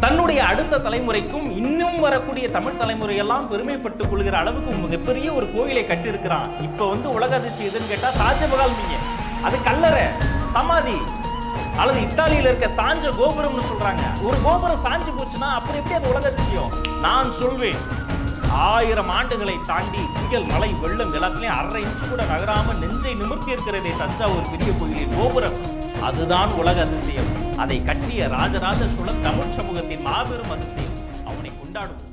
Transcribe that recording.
தன்னுடைய அடுத்த தலைமுறைக்கும் இன்னும் வரக்கூடிய தமிழ் தலைமுறையெல்லாம் பெருமைப்பட்டுக் கொள்கிற அளவுக்கு மிகப்பெரிய ஒரு கோயிலை கட்டியிருக்கிறான் இப்ப வந்து உலக அதிர்ச்சி எதுன்னு கேட்டா தாஜ்மஹால் நீங்க அது கல்லறை சமாதி அல்லது இத்தாலியில இருக்க சாஞ்ச கோபுரம்னு சொல்றாங்க ஒரு கோபுரம் சாஞ்சு போச்சுன்னா அப்புறம் எப்படி அது உலக அதிசயம் நான் சொல்வேன் ஆயிரம் ஆண்டுகளை தாண்டி புயல் மழை வெள்ளம் எல்லாத்துலயும் அரை இன்ச்சு கூட நகராம நெஞ்சை நிமிர்த்தி இருக்கிறதே தஞ்சாவூர் பெரிய கோயிலின் கோபுரம் அதுதான் உலக அதிசயம் அதை கட்டிய ராஜராஜ சோழன் தமிழ் சமூகத்தின் மாபெரும் அதிசயம் அவனை கொண்டாடுவோம்